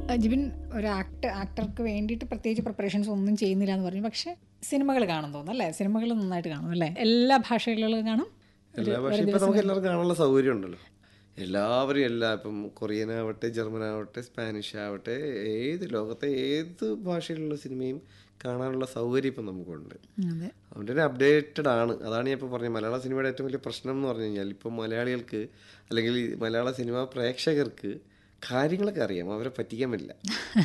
അഹ് ജിബിൻ ഒരു ആക്ടർ ആക്ടർക്ക് വേണ്ടിയിട്ട് പ്രത്യേകിച്ച് പ്രിപ്പറേഷൻസ് ഒന്നും ചെയ്യുന്നില്ല എന്ന് പറഞ്ഞു പക്ഷെ സിനിമകൾ കാണും തോന്നുന്നു അല്ലേ സിനിമകൾ നന്നായിട്ട് കാണും അല്ലേ എല്ലാ ഭാഷകളിലും കാണും എല്ലാ ഭാഷ ഇപ്പം നമുക്ക് എല്ലാവർക്കും കാണാനുള്ള സൗകര്യം ഉണ്ടല്ലോ എല്ലാവരും എല്ലാ ഇപ്പം കൊറിയൻ ആവട്ടെ ജർമ്മൻ ആവട്ടെ സ്പാനിഷ് ആവട്ടെ ഏത് ലോകത്തെ ഏത് ഭാഷയിലുള്ള സിനിമയും കാണാനുള്ള സൗകര്യം ഇപ്പം നമുക്കുണ്ട് അതെ അതുകൊണ്ട് തന്നെ അപ്ഡേറ്റഡ് ആണ് അതാണ് ഞാൻ ഇപ്പോൾ പറഞ്ഞത് മലയാള സിനിമയുടെ ഏറ്റവും വലിയ പ്രശ്നം എന്ന് പറഞ്ഞു കഴിഞ്ഞാൽ ഇപ്പം മലയാളികൾക്ക് അല്ലെങ്കിൽ ഈ മലയാള സിനിമ പ്രേക്ഷകർക്ക് കാര്യങ്ങളൊക്കെ അറിയാം അവരെ പറ്റിക്കാൻ പറ്റില്ല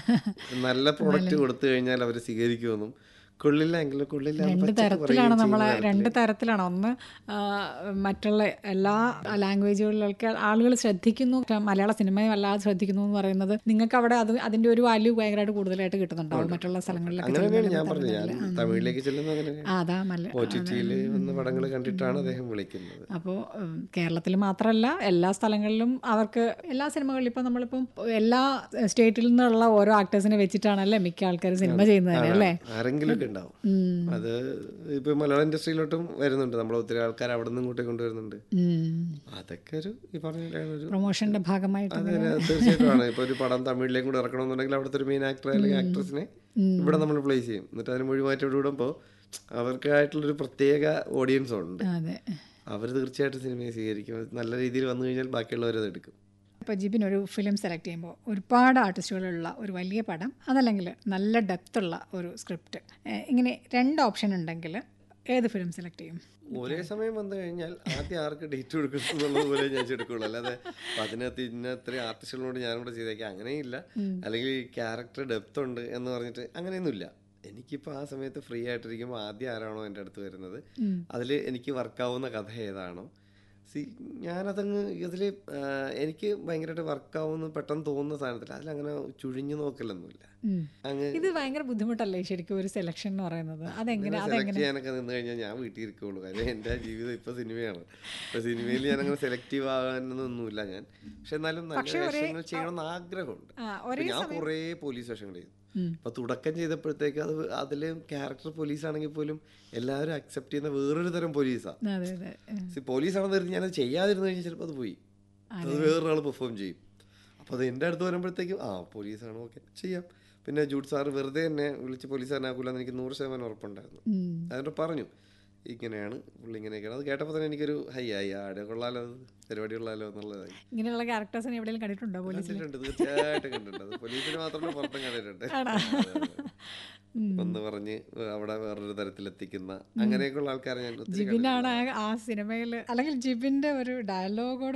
നല്ല പ്രോഡക്റ്റ് കൊടുത്തു കഴിഞ്ഞാൽ അവർ സ്വീകരിക്കുമെന്നും കൊള്ളില്ല എങ്കിലും കൊള്ളില്ല എന്ന് രണ്ട് പച്ചയ്ക്ക് തരത്തിലാണ് പറയുകയും നമ്മളെ ചെയ്യുന്ന രണ്ട് തരത്തിലാണ് ഒന്ന് ആ, മറ്റുള്ള എല്ലാ ലാംഗ്വേജുകളിലൊക്കെ ആളുകൾ ശ്രദ്ധിക്കുന്നു മലയാള സിനിമയും അല്ലാതെ ശ്രദ്ധിക്കുന്നു എന്ന് പറയുന്നത് നിങ്ങൾക്ക് അവിടെ അത് അതിന്റെ ഒരു വാല്യൂ ഭയങ്കരമായിട്ട് കൂടുതലായിട്ട് കിട്ടുന്നുണ്ടാവും മറ്റുള്ള സ്ഥലങ്ങളിലൊക്കെ അങ്ങനെ തന്നെയാണ് ഞാൻ ചെല്ലുമ്പോൾ പറഞ്ഞത് ഞാൻ തമിഴിലേക്ക് ചെല്ലുന്നത് അങ്ങനെ ആ, അതാ മല ഒ ടി ടിയിൽ വന്ന പടങ്ങൾ കണ്ടിട്ടാണ് അദ്ദേഹം വിളിക്കുന്നത് അപ്പോൾ കേരളത്തിൽ മാത്രമല്ല എല്ലാ സ്ഥലങ്ങളിലും അവർക്ക് എല്ലാ സിനിമകളിലും ഇപ്പം നമ്മളിപ്പം എല്ലാ സ്റ്റേറ്റിൽ നിന്നുള്ള ഓരോ ആക്ടേഴ്സിനെ വെച്ചിട്ടാണല്ലേ മിക്ക ആൾക്കാർ സിനിമ ചെയ്യുന്നത് തന്നെ അല്ലേ ആരെങ്കിലും ഒക്കെ ഉണ്ടാവും അത് ഇപ്പൊ മലയാള ഇൻഡസ്ട്രിയിലോട്ടും വരുന്നുണ്ട് നമ്മൾ ഒത്തിരി ആൾക്കാർ അവിടെ നിന്ന് ഇങ്ങോട്ടേക്ക് കൊണ്ടുവരുന്നുണ്ട് അതൊക്കെ ഒരു ഈ പറഞ്ഞ പോലെയാണ് ഒരു പ്രൊമോഷന്റെ ഭാഗമായിട്ട് അതെ അതെ, തീർച്ചയായിട്ടും ആണ് ഇപ്പൊ ഒരു പടം തമിഴിലേക്ക് കൂടെ ഇറക്കണമെന്നുണ്ടെങ്കിൽ അവിടുത്തെ ഒരു മെയിൻ ആക്ടർ അല്ലെങ്കിൽ ആക്ട്രസിനെ ഇവിടെ നമ്മൾ പ്ലേസ് ചെയ്യും എന്നിട്ട് അതിന് മൊഴിമാറ്റോട് വിടുമ്പോൾ അവർക്കായിട്ടുള്ളൊരു പ്രത്യേക ഓഡിയൻസ് ഉണ്ട് അതെ അവർ തീർച്ചയായിട്ടും സിനിമയെ സ്വീകരിക്കും അത് നല്ല രീതിയിൽ വന്നു കഴിഞ്ഞാൽ ബാക്കിയുള്ളവർ അത് എടുക്കും ഇപ്പോൾ ജിബിൻ ഒരു ഫിലിം സെലക്ട് ചെയ്യുമ്പോൾ ഒരുപാട് ആർട്ടിസ്റ്റുകളുള്ള ഒരു വലിയ പടം അതല്ലെങ്കിൽ നല്ല ഡെപ്തുള്ള ഒരു സ്ക്രിപ്റ്റ് ഇങ്ങനെ രണ്ട് ഓപ്ഷൻ ഉണ്ടെങ്കിൽ ഏത് ഫിലിം സെലക്ട് ചെയ്യും ഒരേ സമയം വന്നു കഴിഞ്ഞാൽ ആദ്യം ആർക്ക് ഡേറ്റ് കൊടുക്കണം എന്നുള്ളത് പോലെ ഞാൻ എടുക്കുള്ളൂ അല്ലാതെ അപ്പൊ അതിനകത്ത് ഇന്ന ഇത്രയും ആർട്ടിസ്റ്റുകളോട് ഞാനിവിടെ ചെയ്തേക്കാം അങ്ങനെയില്ല അല്ലെങ്കിൽ ക്യാരക്ടർ ഡെപ്ത് ഉണ്ട് എന്ന് പറഞ്ഞിട്ട് അങ്ങനെയൊന്നുമില്ല എനിക്കിപ്പോൾ ആ സമയത്ത് ഫ്രീ ആയിട്ടിരിക്കുമ്പോൾ ആദ്യം ആരാണോ എൻ്റെ അടുത്ത് വരുന്നത് അതിൽ എനിക്ക് വർക്കാവുന്ന കഥ ഏതാണോ സി ഞാനതങ്ങ് ഇതിൽ എനിക്ക് ഭയങ്കരമായിട്ട് വർക്കാവുന്ന പെട്ടെന്ന് തോന്നുന്ന സാധനത്തിൽ അതിലങ്ങനെ ചുഴിഞ്ഞു നോക്കലൊന്നുമില്ല ഉം. അങ്ങ് ഇത് ഭയങ്കര ബുദ്ധിമുട്ടല്ലേ ശരിക്കും ഒരു സെലക്ഷൻ എന്ന് പറയുന്നത് അതെങ്ങനെ സെലക്ട് ചെയ്യാനൊക്കെ നിന്ന് കഴിഞ്ഞാൽ ഞാൻ വീട്ടിൽ ഇരിക്കുള്ളൂ കാര്യം എൻ്റെ ജീവിതം ഇപ്പൊ സിനിമയാണ് ഇപ്പൊ സിനിമയിൽ ഞാൻ അങ്ങനെ സെലക്റ്റീവ് ആകാനൊന്നുമില്ല ഞാൻ പക്ഷെ എന്നാലും നല്ല വേഷങ്ങൾ ചെയ്യണമെന്ന് ആഗ്രഹമുണ്ട് ആ, ഇപ്പൊ ഒരേ ഞാൻ കുറേ പോലീസ് വേഷങ്ങൾ ചെയ്തു ഉം. അപ്പൊ തുടക്കം ചെയ്തപ്പോഴത്തേക്ക് അത് അതിൽ ക്യാരക്ടർ പോലീസ് ആണെങ്കിൽ പോലും എല്ലാവരും അക്സെപ്റ്റ് ചെയ്യുന്ന വേറൊരു തരം പോലീസാണ് അതെ അതെ ഉം. പോലീസാണെന്ന് കരുതി ഞാനത് ചെയ്യാതിരുന്നു കഴിഞ്ഞാൽ ചിലപ്പോൾ അത് പോയി അത് വേറൊരാൾ പെർഫോം ചെയ്യും അപ്പോൾ അത് എൻ്റെ അടുത്ത് വരുമ്പോഴത്തേക്കും ആ പോലീസാണ് ഓക്കെ ചെയ്യാം പിന്നെ ജൂഡ് സാറ് വെറുതെ എന്നെ വിളിച്ച് പോലീസുകാരനാക്കൂലെന്ന് എനിക്ക് നൂറ് ശതമാനം ഉറപ്പുണ്ടായിരുന്നു ഉം. അതുകൊണ്ട് പറഞ്ഞു ഇങ്ങനെയാണ് പുള്ളി ഇങ്ങനെയൊക്കെയാണ് അത് കേട്ടപ്പോൾ തന്നെ എനിക്കൊരു ഹൈ ആയി ആടെ കൊള്ളാലോ അത് പരിപാടി കൊള്ളാലോ എന്നുള്ളതായി ഇങ്ങനെയുള്ള ക്യാരക്ടേഴ്സിനെ എവിടെയെങ്കിലും കണ്ടിട്ടുണ്ടോ പോലീസ് കണ്ടിട്ടുണ്ട് തീർച്ചയായിട്ടും കണ്ടിട്ടുണ്ട് അത് പോലീസിന് മാത്രമല്ല പുറത്തും കണ്ടിട്ടുണ്ട് ആണോ? അതെ, അതെ. ഒന്ന് പറഞ്ഞ് അവിടെ വേറൊരു തരത്തിലെത്തിക്കുന്ന അങ്ങനെയൊക്കെയുള്ള ആൾക്കാരെ ഞാൻ ഒത്തിരി ജിബിനാണ് ആ- ആ സിനിമയിൽ അല്ലെങ്കിൽ ജിബിന്റെ ഒരു ഡയലോഗോട്